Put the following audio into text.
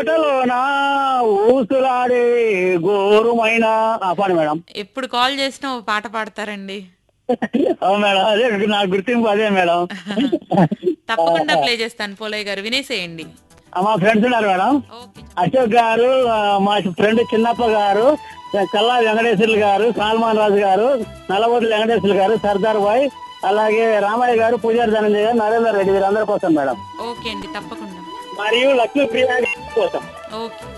తోటలోన ఊసులాడే గోరుమైన ఆ పాడు మేడం ఎప్పుడు కాల్ చేసినా ఓ పాట పాడతారండి అవును మేడం అదే నా గుర్తింపు అదే మేడం తప్పకుండా ప్లే చేస్తాను పోలయ్య గారు వినేసేయండి ఆ, మా ఫ్రెండ్స్ ఉన్నారు మేడం ఓకే అశోక్ గారు ఆ, మా ఫ్రెండ్ చిన్నప్ప గారు కల్లా వెంకటేశ్వర్లు గారు సాల్మాన్ రాజు గారు నల్లబోతుల వెంకటేశ్వర్లు గారు సర్దార్ బాయ్ అలాగే రామయ్య గారు పూజారి ధనంజయ గారు నరేందర్ రెడ్డి వీరందరి కోసం మేడం ఓకే అండి తప్పకుండా మరియు లక్ష్మీ ప్రియ గారి కోసం ఓకే